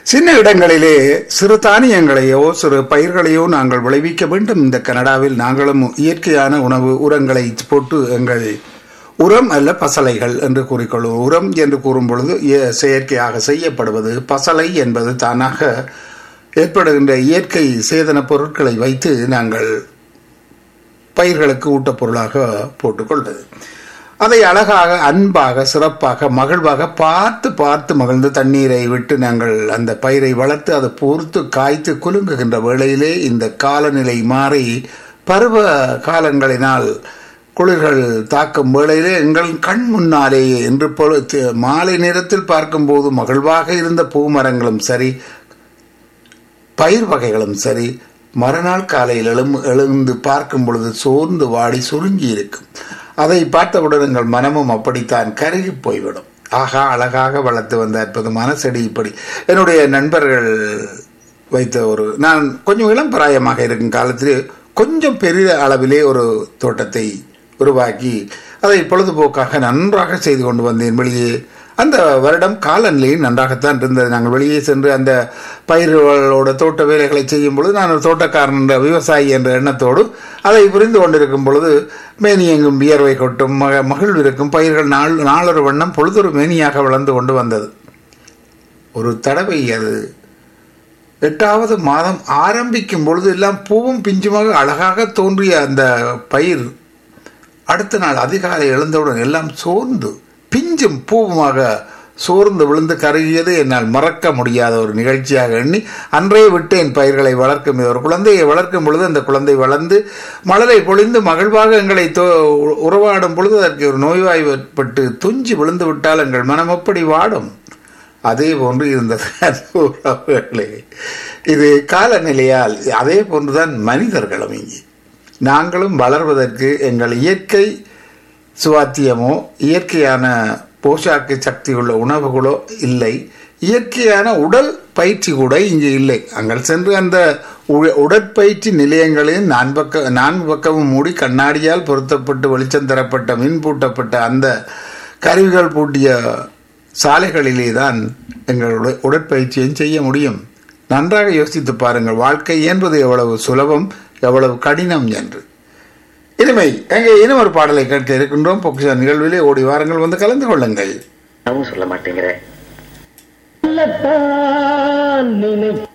சின்ன இடங்களிலே சிறு தானியங்களையோ சிறு பயிர்களையோ நாங்கள் விளைவிக்க வேண்டும் இந்த கனடாவில் நாங்களும் இயற்கையான உணவு உரங்களை போட்டு எங்கள் உரம் அல்ல பசலைகள் என்று கூறிக்கொள்வோம் உரம் என்று கூறும் பொழுது இய- செயற்கையாக செய்யப்படுவது பசலை என்பது தானாக ஏற்படுகின்ற இயற்கை சேதன பொருட்களை வைத்து நாங்கள் பயிர்களுக்கு ஊட்டப்பொருளாக போட்டுக்கொள்வது அதை அழகாக அன்பாக சிறப்பாக மகிழ்வாக பார்த்து பார்த்து மகிழ்ந்து தண்ணீரை விட்டு நாங்கள் அந்த பயிரை வளர்த்து அதை பூர்த்து காய்த்து குலுங்குகின்ற வேளையிலே இந்த காலநிலை மாறி பருவ காலங்களினால் குளிர்கள் தாக்கும் வேளையிலே எங்கள் கண் முன்னாலேயே என்று பொழு- தி- மாலை நேரத்தில் பார்க்கும்போது மகிழ்வாக இருந்த பூமரங்களும் சரி பயிர் வகைகளும் சரி மறுநாள் காலையில் எழும் எழுந்து பார்க்கும் பொழுது சோர்ந்து வாடி சுருங்கி இருக்கும் அதை பார்த்தவுடன் எங்கள் மனமும் அப்படித்தான் கருகி போய்விடும் ஆகா அழகாக வளர்த்து வந்த அற்புதமான செடி இப்படி என்னுடைய நண்பர்கள் வைத்த ஒரு நான் கொஞ்சம் இளம் பிராயமாக இருக்கும் காலத்தில் கொஞ்சம் பெரிய அளவிலே ஒரு தோட்டத்தை உருவாக்கி அதை பொழுதுபோக்காக நன்றாக செய்து கொண்டு வந்தேன் வெளியே அந்த வருடம் காலநிலையும் நன்றாகத்தான் இருந்தது நாங்கள் வெளியே சென்று அந்த பயிர்களோட தோட்ட வேலைகளை செய்யும் பொழுது நான் ஒரு தோட்டக்காரன் என்ற விவசாயி என்ற எண்ணத்தோடு அதை புரிந்து கொண்டிருக்கும் பொழுது மேனி எங்கும் வியர்வை கொட்டும் மக மகிழ்வு இருக்கும் பயிர்கள் நாள் நாளொரு வண்ணம் பொழுதொரு மேனியாக வளர்ந்து கொண்டு வந்தது ஒரு தடவை அது எட்டாவது மாதம் ஆரம்பிக்கும் பொழுது எல்லாம் பூவும் பிஞ்சுமாக அழகாக தோன்றிய அந்த பயிர் அடுத்த நாள் அதிகாலை எழுந்தவுடன் எல்லாம் சோர்ந்து பிஞ்சும் பூவுமாக சோர்ந்து விழுந்து கருகியது என்னால் மறக்க முடியாத ஒரு நிகழ்ச்சியாக எண்ணி அன்றே விட்டேன் பயிர்களை வளர்க்கும் ஒரு குழந்தையை வளர்க்கும் பொழுது அந்த குழந்தை வளர்ந்து மலரை பொழிந்து மகிழ்வாக எங்களை தோ- உறவாடும் பொழுது அதற்கு ஒரு நோய்வாய்ப்பட்டு துஞ்சி விழுந்து விட்டால் எங்கள் மனம் எப்படி வாடும் அதே போன்று இருந்தது அந்த உறவுகளே இது காலநிலையால் அதே போன்றுதான் மனிதர்களும் இங்கே நாங்களும் வளர்வதற்கு எங்கள் இயற்கை சுவாத்தியமோ இயற்கையான போஷாக்கு சக்தி உள்ள உணவுகளோ இல்லை இயற்கையான உடல் பயிற்சி கூட இங்கு இல்லை அங்கள் சென்று அந்த உ- உடற்பயிற்சி நிலையங்களில் நான் பக்க நான்கு பக்கமும் மூடி கண்ணாடியால் பொருத்தப்பட்டு வெளிச்சம் தரப்பட்ட மின் பூட்டப்பட்ட அந்த கருவிகள் பூட்டிய சாலைகளிலே தான் எங்களுடைய உடற்பயிற்சியும் செய்ய முடியும் நன்றாக யோசித்து பாருங்கள் வாழ்க்கை என்பது எவ்வளவு சுலபம் எவ்வளவு கடினம் என்று இனிமை எங்கே இன்னும் ஒரு பாடலை கேட்க இருக்கின்றோம் பொக்கிஷ நிகழ்விலே ஓடி வாருங்கள் வந்து கலந்து கொள்ளுங்கள் அவன் சொல்ல மாட்டேங்கிற சொல்லத்தான் நினைத்த